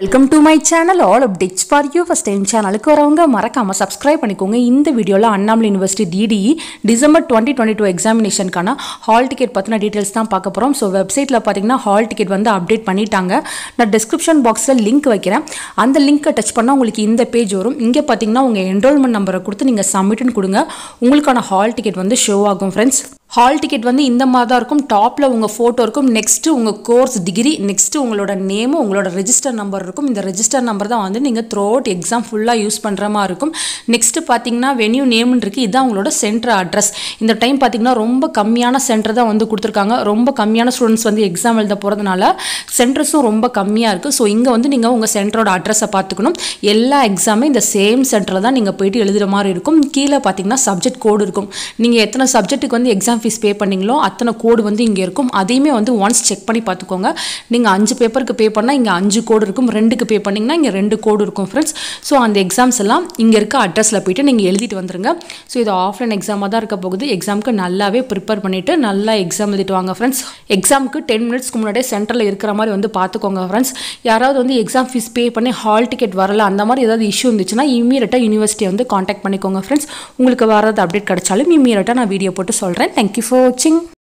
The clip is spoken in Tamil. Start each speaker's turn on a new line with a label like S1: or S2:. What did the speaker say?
S1: welcome to my channel all updates for you first time சேனலுக்கு வரவங்க மறக்காம சப்ஸ்கிரைப் பண்ணிக்கோங்க இந்த வீடியோவில் Annamalai university DDE December twenty twenty two எக்ஸாமினேஷனுக்கான ஹால் டிக்கெட் பற்றின டீட்டெயில்ஸ் தான் பார்க்க போகிறோம் ஸோ வெப்சைட்டில் பார்த்தீங்கன்னா ஹால் டிக்கெட் வந்து அப்டேட் பண்ணிட்டாங்க நான் டிஸ்கிரிப்ஷன் பாக்ஸில் லிங்க் வைக்கிறேன் அந்த லிங்க்கை டச் பண்ணால் உங்களுக்கு இந்த பேஜ் வரும் இங்கே பார்த்தீங்கன்னா உங்கள் என்ரோல்மெண்ட் நம்பரை கொடுத்து நீங்கள் சப்மிட்னு கொடுங்க உங்களுக்கான ஹால் டிக்கெட் வந்து ஷோ ஆகும் ஃப்ரெண்ட்ஸ் ஹால் டிக்கெட் வந்து இந்த மாதிரி தான் இருக்கும் டாப்பில் உங்கள் ஃபோட்டோ இருக்கும் நெக்ஸ்ட்டு உங்கள் கோர்ஸ் டிகிரி நெக்ஸ்ட்டு உங்களோட நேமும் உங்களோட ரெஜிஸ்டர் நம்பர் இருக்கும் இந்த ரெஜிஸ்டர் நம்பர் தான் வந்து நீங்கள் த்ரூ அவுட் எக்ஸாம் ஃபுல்லாக யூஸ் பண்ணுற மாதிரி இருக்கும் நெக்ஸ்ட்டு பார்த்தீங்கன்னா வென்யூ நேம்னு இருக்குது இதுதான் உங்களோட சென்டர் அட்ரஸ் இந்த டைம் பார்த்தீங்கன்னா ரொம்ப கம்மியான சென்டர் தான் வந்து கொடுத்துருக்காங்க ரொம்ப கம்மியான ஸ்டூடெண்ட்ஸ் வந்து எக்ஸாம் எழுத போகிறதுனால சென்டர்ஸும் ரொம்ப கம்மியாக இருக்குது ஸோ இங்கே வந்து நீங்கள் உங்கள் சென்டரோட அட்ரஸை பார்த்துக்கணும் எல்லா எக்ஸாமே இந்த சேம் சென்டரில் தான் நீங்கள் போயிட்டு எழுதுகிற மாதிரி இருக்கும் கீழே பார்த்தீங்கன்னா சப்ஜெக்ட் கோடு இருக்கும் நீங்கள் எத்தனை சப்ஜெக்ட்டுக்கு வந்து எக்ஸாம் ஃபீஸ் பே பண்ணீங்களோ அத்தனை கோடு வந்து இங்கே இருக்கும் அதையுமே வந்து ஒன்ஸ் செக் பண்ணி பார்த்துக்கோங்க நீங்கள் அஞ்சு பேப்பருக்கு பே பண்ணால் இங்கே அஞ்சு கோடு இருக்கும் ரெண்டுக்கு பே பண்ணிங்கன்னா இங்கே ரெண்டு கோடு இருக்கும் ஃப்ரெண்ட்ஸ் ஸோ அந்த எக்ஸாம்ஸ் எல்லாம் இங்கே இருக்க அட்ரஸில் போயிட்டு நீங்கள் எழுதிட்டு வந்துருங்க ஸோ இது ஆஃப்லைன் எக்ஸாமாக தான் இருக்க போகுது எக்ஸாமுக்கு நல்லாவே ப்ரிப்பேர் பண்ணிவிட்டு நல்லா எக்ஸாம் எழுதிட்டு வாங்க ஃப்ரெண்ட்ஸ் எக்ஸாமுக்கு டென் மினிட்ஸ்க்கு முன்னாடியே சென்டரில் இருக்கிற மாதிரி வந்து பார்த்துக்கோங்க ஃப்ரெண்ட்ஸ் யாராவது வந்து எக்ஸாம் ஃபீஸ் பே பண்ணி ஹால் டிக்கெட் வரல அந்த மாதிரி ஏதாவது இஷ்யூ இருந்துச்சுன்னா இமீடியட்டாக யூனிவர்சிட்டியை வந்து காண்டாக்ட் பண்ணிக்கோங்க ஃப்ரெண்ட்ஸ் உங்களுக்கு வரது அப்டேட் கிடைச்சாலும் இமீடியட்டாக நான் வீடியோ போட்டு சொல்கிறேன் தேங்க்யூ ஃபார் வாட்சிங்